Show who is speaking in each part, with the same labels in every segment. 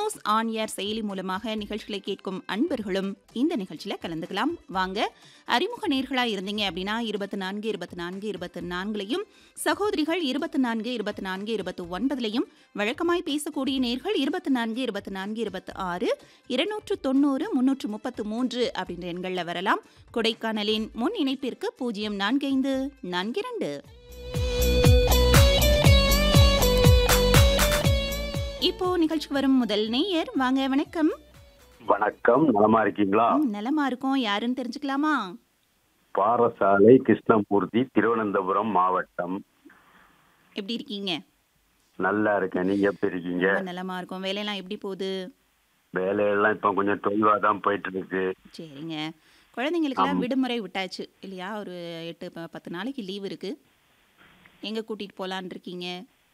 Speaker 1: News on air செயலி மூலமாக நிகழ்ச்சிகளை கேட்கும் அன்பர்களும் இந்த நிகழ்ச்சியில் கலந்துக்கலாம் வாங்க அறிமுக நேர்களாக இருந்தீங்க அப்படின்னா இருபத்தி நான்கு இருபத்தி நான்கு இருபத்தி நான்குலையும் சகோதரிகள் இருபத்தி நான்கு இருபத்தி நான்கு இருபத்தி ஒன்பதுலையும் வழக்கமாய் பேசக்கூடிய நேர்கள் இருபத்தி நான்கு இருபத்தி நான்கு இருபத்தி ஆறு இருநூற்று தொண்ணூறு முன்னூற்று முப்பத்து மூன்று அப்படின்ற எண்களில் வரலாம் கொடைக்கானலின் முன் இணைப்பிற்கு பூஜ்ஜியம் நான்கு ஐந்து நான்கு இரண்டு இப்போ நிகழ்ச்சிக்கு வரும் முதல் நேயர் வாங்க வணக்கம்
Speaker 2: வணக்கம் நலமா இருக்கீங்களா
Speaker 1: ம், நலமா இருக்கோம் யாருன்னு தெரிஞ்சுக்கலாமா
Speaker 2: பாரசாலை கிருஷ்ணமூர்த்தி திருவனந்தபுரம் மாவட்டம்
Speaker 1: எப்படி இருக்கீங்க
Speaker 2: நல்லா இருக்கேன் நீங்க எப்படி இருக்கீங்க
Speaker 1: ரொம்ப நலமா இருக்கோம் வேலையெல்லாம் எப்படி போகுது
Speaker 2: வேலையெல்லாம் இப்ப கொஞ்சம் தொய்வா தான் போயிட்டு இருக்கு
Speaker 1: சரிங்க குழந்தைங்களுக்கெல்லாம் விடுமுறை விட்டாச்சு இல்லையா ஒரு எட்டு ப- பத்து நாளைக்கு லீவ் இருக்கு எங்க கூட்டிட்டு போலான் இருக்கீங்க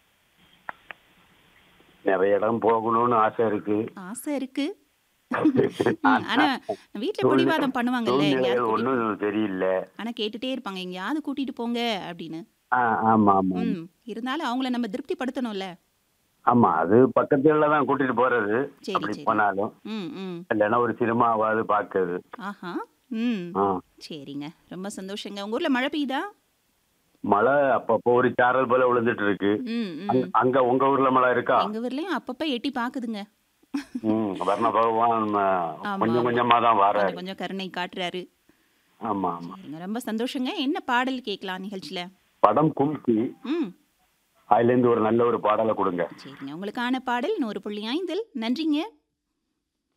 Speaker 2: நிறைய இடம் போகணும்னு ஆசை இருக்கு
Speaker 1: ஆசை இருக்கு ம், ஆனா வீட்டுல பிடிவாதம் பண்ணுவாங்கல்ல
Speaker 2: சூழ்நிலைகள்
Speaker 1: எங்கேயாவது கூட்டிட்டு-
Speaker 2: ஒன்றும் தெரியல
Speaker 1: ஆனா கேட்டுட்டே இருப்பாங்க எங்கேயாவது கூட்டிட்டு போங்க அப்படின்னு
Speaker 2: ஆ, ஆமா ஆமா
Speaker 1: ம் இருந்தாலும் அவங்கள நம்ம திருப்திப்படுத்தணும்ல
Speaker 2: ஆமா அது பக்கத்துல தான் கூட்டிட்டு போறது
Speaker 1: சரி,
Speaker 2: அப்படி
Speaker 1: சரி.
Speaker 2: போனாலும்
Speaker 1: ம் ம்
Speaker 2: இல்லைன்னா ஒரு சினிமாவாவது பாக்குறது
Speaker 1: ஆஹா ம்
Speaker 2: ஆ.
Speaker 1: சரிங்க ரொம்ப சந்தோஷங்க உங்க ஊர்ல மழை பெய்யுதா
Speaker 2: மழை அப்பப்போ ஒரு சாரல் போல விழுந்துட்டு இருக்கு
Speaker 1: ம் ம்
Speaker 2: அங்க- அங்க உங்க ஊர்ல மழை இருக்கா
Speaker 1: எங்க ஊர்லயும் அப்பப்ப எட்டி பாக்குதுங்க
Speaker 2: ம் வர்ண பகவான் ஆ,
Speaker 1: ஆமா,
Speaker 2: கொஞ்சம்
Speaker 1: ஆமா.
Speaker 2: கொஞ்சமா தான் வர
Speaker 1: கொஞ்சம் கொஞ்சம் கருணை காட்டுறாரு
Speaker 2: ஆமா ஆமா
Speaker 1: சரிங்க ரொம்ப சந்தோஷங்க என்ன பாடல் கேட்கலாம் நிகழ்ச்சியில
Speaker 2: படம் கும்கி
Speaker 1: ம்
Speaker 2: அதுல இருந்து ஒரு நல்ல ஒரு பாடலை கொடுங்க
Speaker 1: சரிங்க உங்களுக்கான பாடல் நூறு புள்ளி ஐந்தில் நன்றிங்க